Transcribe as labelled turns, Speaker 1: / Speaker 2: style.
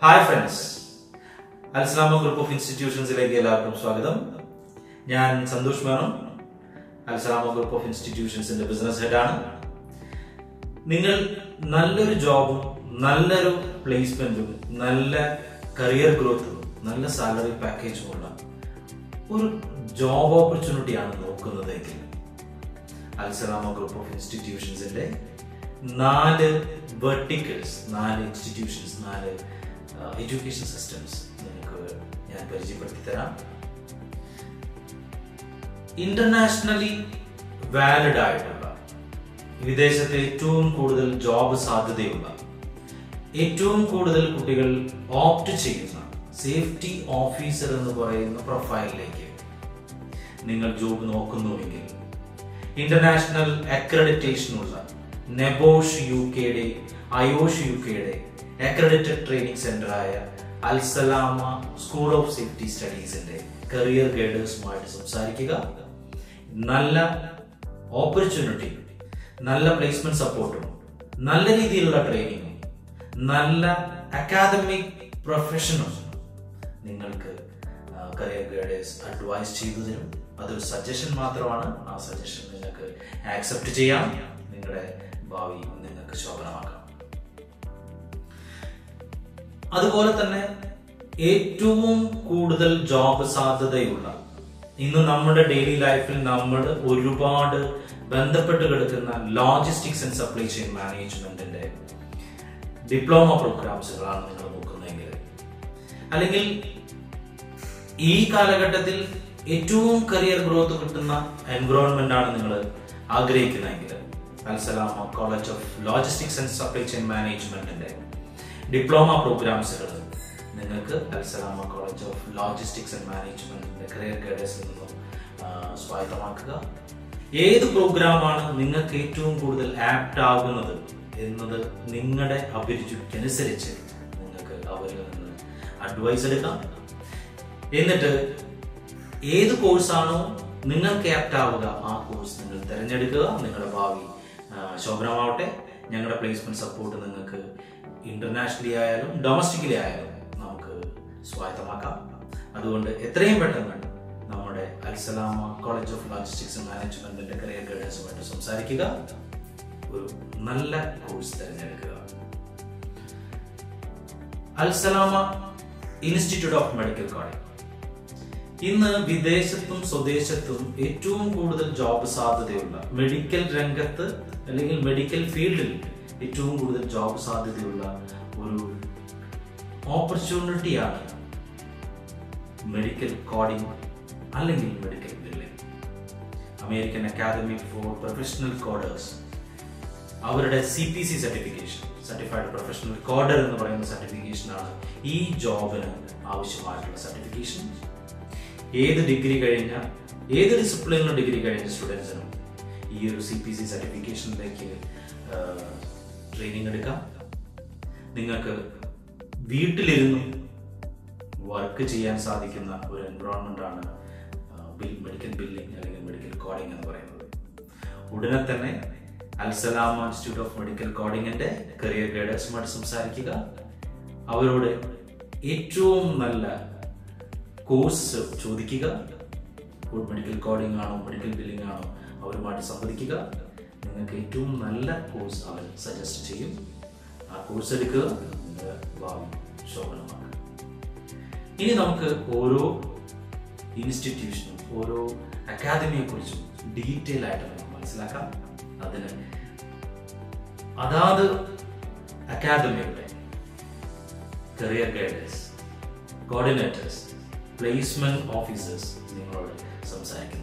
Speaker 1: hi friends Alsalama group of ഇൻസ്റ്റിറ്റ്യൂഷൻസിലേക്ക് എല്ലാവർക്കും സ്വാഗതം ഞാൻ സന്തോഷ് മേനോൻ അൽസ്ലാമ ഗ്രൂപ്പ് ഓഫ് ഇൻസ്റ്റിറ്റ്യൂഷൻസിന്റെ ബിസിനസ് ഹെഡാണ് നിങ്ങൾ നല്ലൊരു ജോബും നല്ലൊരു പ്ലേസ്മെന്റും നല്ല കരിയർ ഗ്രോത്തും നല്ല സാലറി പാക്കേജും ഉള്ള ഒരു ജോബ് ഓപ്പർച്യൂണിറ്റിയാണ് നോക്കുന്നതെങ്കിൽ അൽസലാമ ഗ്രൂപ്പ് ഓഫ് ഇൻസ്റ്റിറ്റ്യൂഷൻസിന്റെ നാല് വെർട്ടിക്കൽസ് നാല് ഇൻസ്റ്റിറ്റ്യൂഷൻസ് നാല് എഡ്യൂക്കേഷൻ സിസ്റ്റംസ് നിങ്ങൾക്ക് ഞാൻ പരിചയപ്പെടുത്തി തരാം ഇന്റർനാഷണലി വാലിഡ് ആയിട്ടുള്ള വിദേശത്തെ ഏറ്റവും കൂടുതൽ ജോബ് സാധ്യതയുള്ള ഏറ്റവും കൂടുതൽ കുട്ടികൾ ഓപ്റ്റ് ചെയ്യുന്ന സേഫ്റ്റി ഓഫീസർ എന്ന് പറയുന്ന പ്രൊഫൈലിലേക്ക് നിങ്ങൾ ജോബ് നോക്കുന്നുവെങ്കിൽ ഇന്റർനാഷണൽ അക്രഡിറ്റേഷൻ ഉള്ള നെബോഷ് യു കെയുടെ അയോഷ് യു കെയുടെ അക്രഡിറ്റഡ് ട്രെയിനിങ് സെന്ററായ അൽസലാമ സ്കൂൾ ഓഫ് സേഫ്റ്റി സ്റ്റഡീസിന്റെ കരിയർ ഗൈഡേഴ്സുമായിട്ട് സംസാരിക്കുക നല്ല ഓപ്പർച്യൂണിറ്റി നല്ല പ്ലേസ്മെന്റ് സപ്പോർട്ടും നല്ല രീതിയിലുള്ള ട്രെയിനിങ്ങും നല്ല അക്കാദമിക് പ്രൊഫഷനും നിങ്ങൾക്ക് കരിയർ ഗൈഡേഴ്സ് അഡ്വൈസ് ചെയ്തു തരും അതൊരു സജഷൻ മാത്രമാണ് ആ സജഷൻ നിങ്ങൾക്ക് ആക്സെപ്റ്റ് ചെയ്യാം നിങ്ങളുടെ ഭാവി നിങ്ങൾക്ക് ശോഭനമാക്കാം അതുപോലെ തന്നെ ഏറ്റവും കൂടുതൽ ജോബ് സാധ്യതയുള്ള ഇന്ന് നമ്മുടെ ഡെയിലി ലൈഫിൽ നമ്മൾ ഒരുപാട് ബന്ധപ്പെട്ട് കിടക്കുന്ന ലോജിസ്റ്റിക്സ് ആൻഡ് സപ്ലൈ ചെയിൻ മാനേജ്മെന്റിന്റെ ഡിപ്ലോമ പ്രോഗ്രാംസുകളാണ് നിങ്ങൾ നോക്കുന്നതെങ്കിൽ അല്ലെങ്കിൽ ഈ കാലഘട്ടത്തിൽ ഏറ്റവും കരിയർ ഗ്രോത്ത് കിട്ടുന്ന എൻവറോൺമെന്റ് ആണ് നിങ്ങൾ ആഗ്രഹിക്കുന്നതെങ്കിൽ Alsalama college of logistics and supply chain മാനേജ്മെന്റിന്റെ ഡിപ്ലോമ പ്രോഗ്രാംസുകൾ നിങ്ങൾക്ക് Alsalama college of logistics and മാനേജ്മെന്റിന്റെ കരിയർ ഗൈഡൻസിൽ നിന്നും സ്വായത്തമാക്കുക ഏത് പ്രോഗ്രാമാണ് നിങ്ങൾക്ക് ഏറ്റവും കൂടുതൽ ആപ്റ്റ് ആകുന്നത് എന്നത് നിങ്ങളുടെ അഭിരുചിക്കനുസരിച്ച് നിങ്ങൾക്ക് അവരിൽ നിന്ന് അഡ്വൈസ് എടുക്കാം എന്നിട്ട് ഏത് കോഴ്സാണോ നിങ്ങൾക്ക് ആപ്റ്റ് ആവുക ആ കോഴ്സ് നിങ്ങൾ തിരഞ്ഞെടുക്കുക നിങ്ങളുടെ ഭാവി ശോഭനമാവട്ടെ ഞങ്ങളുടെ പ്ലേസ്മെന്റ് സപ്പോർട്ട് നിങ്ങൾക്ക് ഇന്റർനാഷണലി ആയാലും ഡൊമസ്റ്റിക്കലി ആയാലും നമുക്ക് സ്വായത്തമാക്കാം അതുകൊണ്ട് എത്രയും പെട്ടെന്ന് നമ്മുടെ Alsalama college of logistics and മാനേജ്മെന്റിന്റെ കരിയർ ഗൈഡൻസുമായിട്ട് സംസാരിക്കുക ഒരു നല്ല കോഴ്സ് തിരഞ്ഞെടുക്കുക Alsalama institute of medical college ഇന്ന് വിദേശത്തും സ്വദേശത്തും ഏറ്റവും കൂടുതൽ ജോബ് സാധ്യതയുള്ള മെഡിക്കൽ രംഗത്ത് അല്ലെങ്കിൽ മെഡിക്കൽ ഫീൽഡിൽ ഏറ്റവും കൂടുതൽ ജോബ് സാധ്യതയുള്ള ഒരു ഓപ്പർച്യൂണിറ്റിയാണ് മെഡിക്കൽ കോഡിംഗ് അല്ലെങ്കിൽ medical billing American academy for professional coders അവരുടെ C P C certification certified professional coder എന്ന് പറയുന്ന സർട്ടിഫിക്കേഷനാണ് ഈ ജോബിന് ആവശ്യമായിട്ടുള്ള സർട്ടിഫിക്കേഷൻ ഏത് ഡിഗ്രി കഴിഞ്ഞ ഏത് ഡിസിപ്ലിനിലും ഡിഗ്രി കഴിഞ്ഞ സ്റ്റുഡൻസിനും ഈ ഒരു സി പി സി സർട്ടിഫിക്കേഷനിലേക്ക് ട്രെയിനിങ് എടുക്കാം നിങ്ങൾക്ക് വീട്ടിലിരുന്നും വർക്ക് ചെയ്യാൻ സാധിക്കുന്ന ഒരു എൻവറോൺമെന്റ് ആണ് മെഡിക്കൽ ബില്ലിംഗ് അല്ലെങ്കിൽ മെഡിക്കൽ കോഡിംഗ് എന്ന് പറയുന്നത് ഉടനെ തന്നെ അൽസലാമ ഇൻസ്റ്റിറ്റ്യൂട്ട് ഓഫ് മെഡിക്കൽ കോഡിങ്ങിന്റെ കരിയർ ഗൈഡൻസുമായിട്ട് സംസാരിക്കുക അവരോട് ഏറ്റവും നല്ല കോഴ്സ് ചോദിക്കുക മെഡിക്കൽ കോഡിംഗ് ആണോ മെഡിക്കൽ ബില്ലിംഗ് ആണോ അവരുമായിട്ട് സംവദിക്കുക നിങ്ങൾക്ക് ഏറ്റവും നല്ല കോഴ്സ് അവർ സജസ്റ്റ് ചെയ്യും ആ കോഴ്സ് എടുക്കുക നിങ്ങളുടെ ഭാവി ശോഭനമാക്കുക ഇനി നമുക്ക് ഓരോ ഇൻസ്റ്റിറ്റ്യൂഷനും ഓരോ അക്കാദമിയെ കുറിച്ചും ഡീറ്റെയിൽ ആയിട്ട് നമുക്ക് മനസ്സിലാക്കാം അതിന് അതാത് അക്കാദമിയുടെ career guiders coordinators placement officers നിങ്ങളോട് സംസാരിക്കുന്നത്